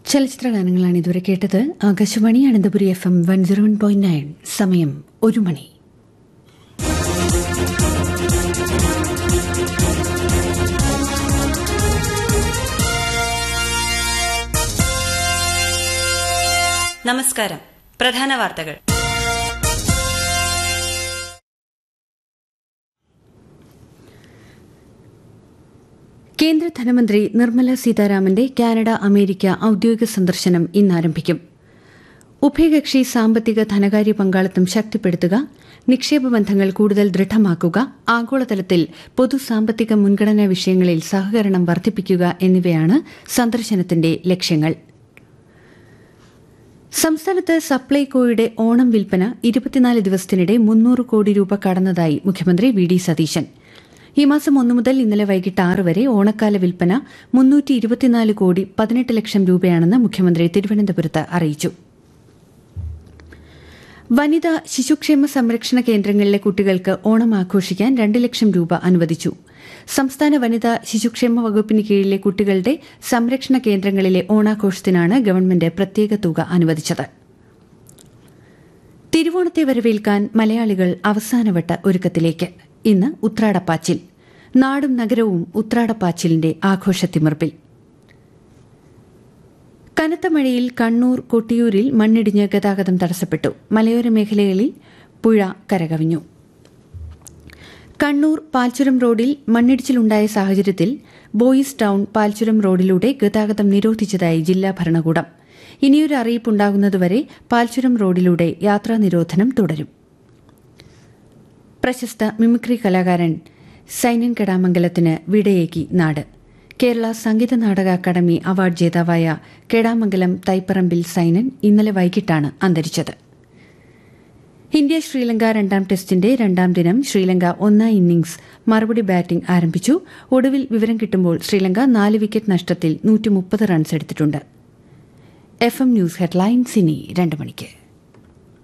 ചലച്ചിത്ര ഗാനങ്ങളാണ് ഇതുവരെ കേട്ടത് Akashvani Ananthapuri F M one zero one point nine സമയം ഒരു മണി നമസ്കാരം പ്രധാന വാർത്തകൾ കേന്ദ്ര ധനമന്ത്രി നിർമ്മല സീതാരാമന്റെ കാനഡ അമേരിക്ക ഔദ്യോഗിക സന്ദർശനം ഇന്ന് ആരംഭിക്കും ഉഭയകക്ഷി സാമ്പത്തിക ധനകാര്യ പങ്കാളിത്തം ശക്തിപ്പെടുത്തുക നിക്ഷേപ ബന്ധങ്ങൾ കൂടുതൽ ദൃഢമാക്കുക ആഗോളതലത്തിൽ പൊതു സാമ്പത്തിക മുൻഗണനാ വിഷയങ്ങളിൽ സഹകരണം വർദ്ധിപ്പിക്കുക എന്നിവയാണ് സന്ദർശനത്തിന്റെ ലക്ഷ്യങ്ങൾ സംസ്ഥാനത്ത് സപ്ലൈകോയുടെ ഓണം വിൽപ്പന ഇരുപത്തിനാല് ദിവസത്തിനിടെ മുന്നൂറ് കോടി രൂപ കടന്നതായി മുഖ്യമന്ത്രി വി ഡി സതീശൻ ഈ മാസം ഒന്നു മുതൽ ഇന്നലെ വൈകിട്ട് ആറ് വരെ ഓണക്കാല വിൽപ്പന മുന്നൂറ്റി ഇരുപത്തിനാല് കോടി പതിനെട്ട് ലക്ഷം രൂപയാണെന്ന് മുഖ്യമന്ത്രി തിരുവനന്തപുരത്ത് അറിയിച്ചു വനിതാ ശിശുക്ഷേമ സംരക്ഷണ കേന്ദ്രങ്ങളിലെ കുട്ടികൾക്ക് ഓണം ആഘോഷിക്കാൻ രണ്ട് ലക്ഷം രൂപ അനുവദിച്ചു സംസ്ഥാന വനിതാ ശിശുക്ഷേമ വകുപ്പിന് കീഴിലെ കുട്ടികളുടെ സംരക്ഷണ കേന്ദ്രങ്ങളിലെ ഓണാഘോഷത്തിനാണ് ഗവൺമെന്റ് പ്രത്യേക തുക അനുവദിച്ചത് തിരുവോണത്തെ വരവേൽക്കാൻ മലയാളികൾ അവസാനവട്ട ഒരുക്കത്തിലേക്ക് ഇന്ന് ഉത്രാടപ്പാച്ചിൽ നാടും നഗരവും ഉത്രാടപ്പാച്ചിലിന്റെ ആഘോഷത്തിമിർപ്പിൽ കനത്ത മഴയിൽ കണ്ണൂർ കൊട്ടിയൂരിൽ മണ്ണിടിഞ്ഞ് ഗതാഗതം തടസ്സപ്പെട്ടു മലയോര മേഖലകളിൽ പുഴ കരകവിഞ്ഞു കണ്ണൂർ പാൽച്ചുരം റോഡിൽ മണ്ണിടിച്ചിലുണ്ടായ സാഹചര്യത്തിൽ ബോയ്സ് ടൌൺ പാൽച്ചുരം റോഡിലൂടെ ഗതാഗതം നിരോധിച്ചതായി ജില്ലാ ഭരണകൂടം ഇനിയൊരു അറിയിപ്പുണ്ടാകുന്നതുവരെ പാൽച്ചുരം റോഡിലൂടെ യാത്രാ നിരോധനം തുടരും പ്രശസ്ത മിമിക്രി കലാകാരൻ സൈനൻ കെടാമംഗലത്തിന് വിടയേകി നാട് കേരള സംഗീത നാടക അക്കാദമി അവാർഡ് ജേതാവായ കെടാമംഗലം തൈപ്പറമ്പിൽ സൈനൻ ഇന്നലെ വൈകിട്ടാണ് അന്തരിച്ചത് ഇന്ത്യ ശ്രീലങ്ക രണ്ടാം ടെസ്റ്റിന്റെ രണ്ടാം ദിനം ശ്രീലങ്ക ഒന്നാം ഇന്നിംഗ്സ് മറുപടി ബാറ്റിംഗ് ആരംഭിച്ചു ഒടുവിൽ വിവരം കിട്ടുമ്പോൾ ശ്രീലങ്ക നാല് വിക്കറ്റ് നഷ്ടത്തിൽ നൂറ്റി റൺസ് എടുത്തിട്ടുണ്ട് എഫ് എം ന്യൂസ് ഹെഡ്ലൈൻസ് ഇനി രണ്ട് മണിക്ക്